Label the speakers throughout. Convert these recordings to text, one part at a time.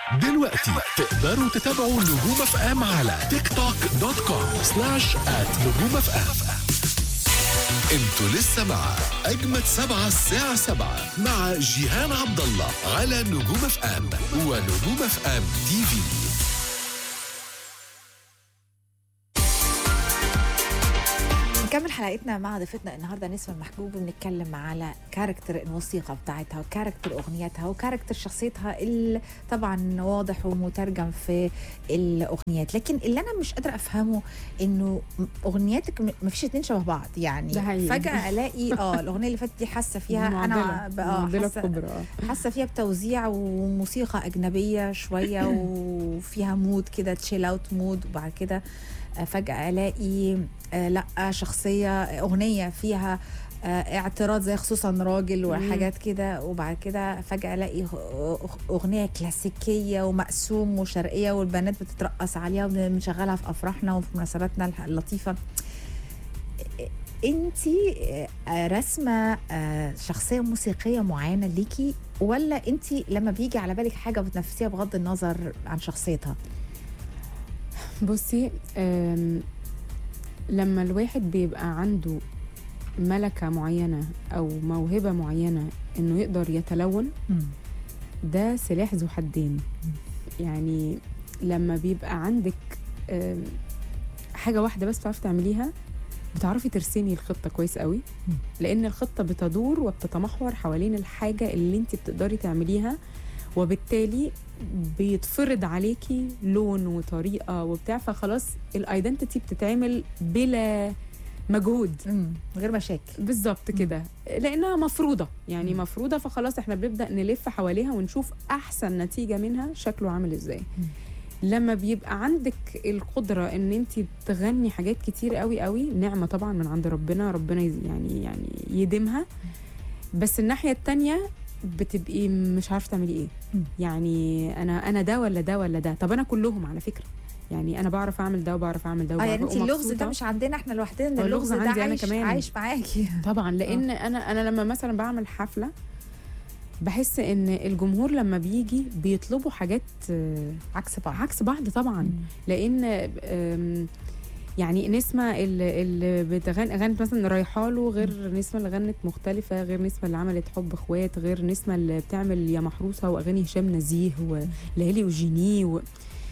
Speaker 1: دلوقتي تقدروا تتابعوا نجوم اف ام على تيك توك دوت كوم سلاش ات نجوم اف ام انتوا لسه مع اجمد سبعة الساعة سبعة مع جيهان عبد الله على نجوم اف ام ونجوم اف ام تي في
Speaker 2: نكمل حلقتنا مع ضيفتنا النهارده نسمة محبوب بنتكلم على كاركتر الموسيقى بتاعتها وكاركتر اغنياتها وكاركتر شخصيتها اللي طبعا واضح ومترجم في الاغنيات لكن اللي انا مش قادره افهمه انه اغنياتك م- مفيش اتنين شبه بعض يعني
Speaker 3: ده حقيقي.
Speaker 2: فجاه الاقي اه الاغنيه اللي فاتت دي حاسه فيها انا
Speaker 3: معضلة
Speaker 2: ب- اه
Speaker 3: معضلة
Speaker 2: حاسه
Speaker 3: كبرى آه.
Speaker 2: حاسه فيها بتوزيع وموسيقى اجنبيه شويه وفيها مود كده تشيل اوت مود وبعد كده آه، فجاه الاقي آه، لا شخصيه اغنيه فيها آه، اعتراض زي خصوصا راجل وحاجات كده وبعد كده فجاه الاقي أغ- اغنيه كلاسيكيه ومقسوم وشرقيه والبنات بتترقص عليها وبنشغلها في افراحنا وفي مناسباتنا اللطيفه انت رسمه آه، شخصيه موسيقيه معينه ليكي ولا انت لما بيجي على بالك حاجه بتنفسيها بغض النظر عن شخصيتها
Speaker 3: بصي آم، لما الواحد بيبقى عنده ملكة معينة أو موهبة معينة إنه يقدر يتلون ده سلاح ذو حدين يعني لما بيبقى عندك آم، حاجة واحدة بس بتعرفي تعمليها بتعرفي ترسمي الخطة كويس قوي
Speaker 2: مم.
Speaker 3: لأن الخطة بتدور وبتتمحور حوالين الحاجة اللي انت بتقدري تعمليها وبالتالي بيتفرض عليكي لون وطريقة وبتاع فخلاص الايدنتيتي بتتعمل بلا مجهود
Speaker 2: من غير مشاكل
Speaker 3: بالظبط كده لانها مفروضه يعني
Speaker 2: مم.
Speaker 3: مفروضه فخلاص احنا بنبدا نلف حواليها ونشوف احسن نتيجه منها شكله عامل ازاي
Speaker 2: مم.
Speaker 3: لما بيبقى عندك القدره ان انت تغني حاجات كتير قوي قوي نعمه طبعا من عند ربنا ربنا يز- يعني يعني يديمها بس الناحيه التانية بتبقي مش عارفه تعملي ايه
Speaker 2: مم.
Speaker 3: يعني انا انا ده ولا ده ولا ده طب انا كلهم على فكره يعني انا بعرف اعمل ده وبعرف اعمل ده
Speaker 2: اه
Speaker 3: وبعرف
Speaker 2: يعني انت
Speaker 3: أبقى
Speaker 2: اللغز ده
Speaker 3: مبسوطة.
Speaker 2: مش عندنا احنا لوحدنا
Speaker 3: هو
Speaker 2: اللغز
Speaker 3: اللغز
Speaker 2: ده
Speaker 3: عندي أنا
Speaker 2: عايش
Speaker 3: كمان.
Speaker 2: عايش معاكي
Speaker 3: طبعا لان انا انا لما مثلا بعمل حفله بحس ان الجمهور لما بيجي بيطلبوا حاجات آه،
Speaker 2: عكس بعض
Speaker 3: عكس بعض طبعا لان آم، يعني نسمة اللي, اللي بتغني غنت مثلا رايحه له غير نسمة اللي غنت مختلفة غير نسمة اللي عملت حب اخوات غير نسمة اللي بتعمل يا محروسة واغاني هشام نزيه وليالي وجيني و...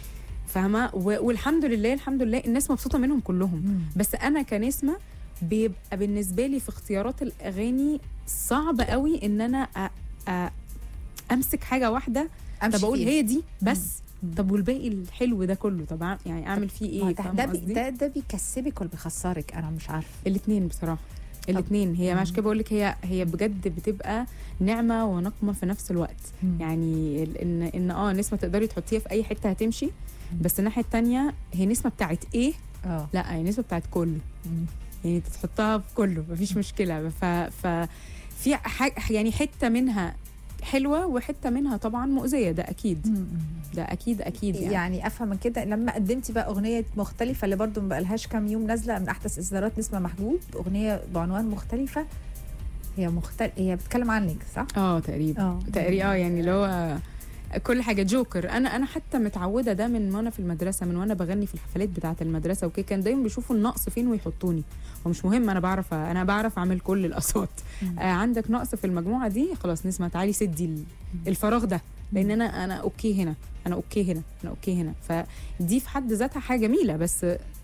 Speaker 3: فاهمة و... والحمد لله الحمد لله الناس مبسوطة منهم كلهم
Speaker 2: مم.
Speaker 3: بس انا كنسمه بيبقى بالنسبه لي في اختيارات الاغاني صعب قوي ان انا أ... أ... امسك حاجه واحده
Speaker 2: أمشي
Speaker 3: طب اقول
Speaker 2: فيه.
Speaker 3: هي دي بس طب والباقي الحلو ده كله طب أع- يعني اعمل فيه
Speaker 2: ما
Speaker 3: ايه
Speaker 2: ده
Speaker 3: فاهمة
Speaker 2: ده, بي
Speaker 3: قصدي؟
Speaker 2: ده ده بيكسبك ولا بيخسرك انا مش عارفه
Speaker 3: الاثنين بصراحه الاثنين هي
Speaker 2: مم.
Speaker 3: مش كده بقول لك هي هي بجد بتبقى نعمه ونقمه في نفس الوقت يعني ال- ان ان اه نسمه تقدري تحطيها في اي حته هتمشي بس الناحيه التانية هي نسمه بتاعت ايه
Speaker 2: اه
Speaker 3: لا هي نسمه بتاعت كله
Speaker 2: مم.
Speaker 3: يعني تحطها في كله مفيش مشكله ف ف في ح... يعني حته منها حلوه وحته منها طبعا مؤذيه ده اكيد
Speaker 2: مم.
Speaker 3: ده اكيد اكيد يعني,
Speaker 2: يعني افهم من كده لما قدمتي بقى اغنيه مختلفه اللي برضو ما بقالهاش كام يوم نازله من احدث اصدارات نسمه محبوب اغنيه بعنوان مختلفه هي مختلف هي بتتكلم عنك صح؟
Speaker 3: اه تقريبا
Speaker 2: اه
Speaker 3: تقريبا اه يعني اللي هو كل حاجه جوكر انا انا حتى متعوده ده من وانا في المدرسه من وانا بغني في الحفلات بتاعه المدرسه وكده كان دايما بيشوفوا النقص فين ويحطوني ومش مهم انا بعرف انا بعرف اعمل كل الاصوات
Speaker 2: مم.
Speaker 3: آه عندك نقص في المجموعه دي خلاص نسمع تعالي سدي ال- الفراغ ده لان انا انا اوكي هنا انا اوكي هنا انا اوكي هنا فدي في حد ذاتها حاجه جميله بس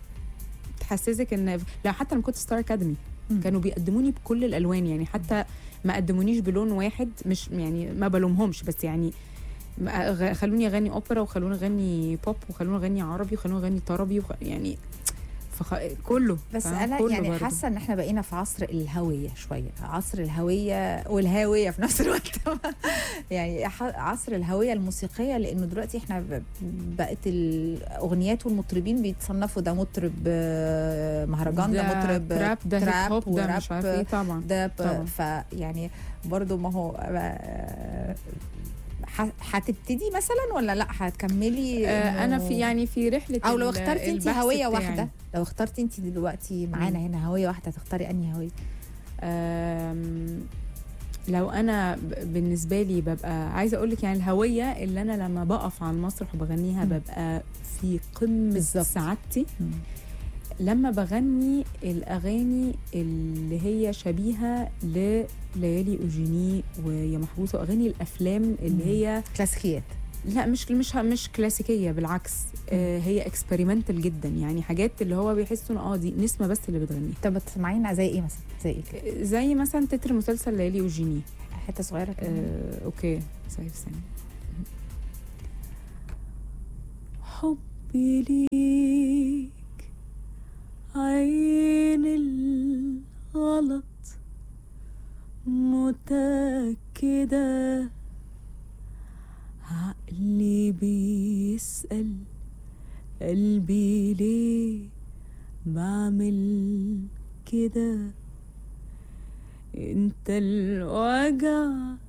Speaker 3: تحسسك ان لا حتى لما كنت ستار اكاديمي
Speaker 2: مم.
Speaker 3: كانوا بيقدموني بكل الالوان يعني حتى ما قدمونيش بلون واحد مش يعني ما بلومهمش بس يعني ما- غ- خلوني اغني اوبرا وخلوني اغني بوب وخلوني اغني عربي وخلوني اغني طربي وخ... يعني فخ... كله
Speaker 2: بس
Speaker 3: فاهم؟
Speaker 2: انا
Speaker 3: كله
Speaker 2: يعني
Speaker 3: برضه.
Speaker 2: حاسه ان احنا بقينا في عصر الهويه شويه عصر الهويه والهاويه في نفس الوقت يعني ح- عصر الهويه الموسيقيه لانه دلوقتي احنا ب- بقت الاغنيات والمطربين بيتصنفوا ده مطرب آه، مهرجان ده, مطرب
Speaker 3: راب ده هيب
Speaker 2: تراب
Speaker 3: هوب ده مش
Speaker 2: وراب
Speaker 3: عارف ايه طبعا
Speaker 2: ده
Speaker 3: طبعا.
Speaker 2: ب... فيعني برضو ما هو آه، ح- هتبتدي مثلا ولا لا هتكملي
Speaker 3: آه انا
Speaker 2: إنه-
Speaker 3: في يعني في رحله
Speaker 2: او لو
Speaker 3: ال-
Speaker 2: اخترتي انت
Speaker 3: البحث
Speaker 2: هويه
Speaker 3: بتاعي.
Speaker 2: واحده لو اخترتي انت دلوقتي معانا هنا هويه واحده هتختاري انهي هويه
Speaker 3: آم، لو انا ب- بالنسبه لي ببقى عايزه اقول لك يعني الهويه اللي انا لما بقف على المسرح وبغنيها
Speaker 2: مم.
Speaker 3: ببقى في قمه
Speaker 2: بالظبط.
Speaker 3: سعادتي
Speaker 2: مم.
Speaker 3: لما بغني الاغاني اللي هي شبيهه لليالي اوجيني ويا محبوسه واغاني الافلام اللي
Speaker 2: مم.
Speaker 3: هي
Speaker 2: كلاسيكيات
Speaker 3: لا مش مش مش كلاسيكيه بالعكس آه هي اكسبيرمنتال جدا يعني حاجات اللي هو بيحسوا إن اه دي نسمه بس اللي بتغنيها
Speaker 2: طب بتسمعينا زي ايه مثلا زي ايه كده؟
Speaker 3: زي مثلا تتر مسلسل ليالي اوجيني
Speaker 2: حته صغيره كده
Speaker 3: آه، اوكي ثانية ثانية حبي ليك عين الغلط متأكدة عقلي بيسأل قلبي ليه بعمل كده انت الوجع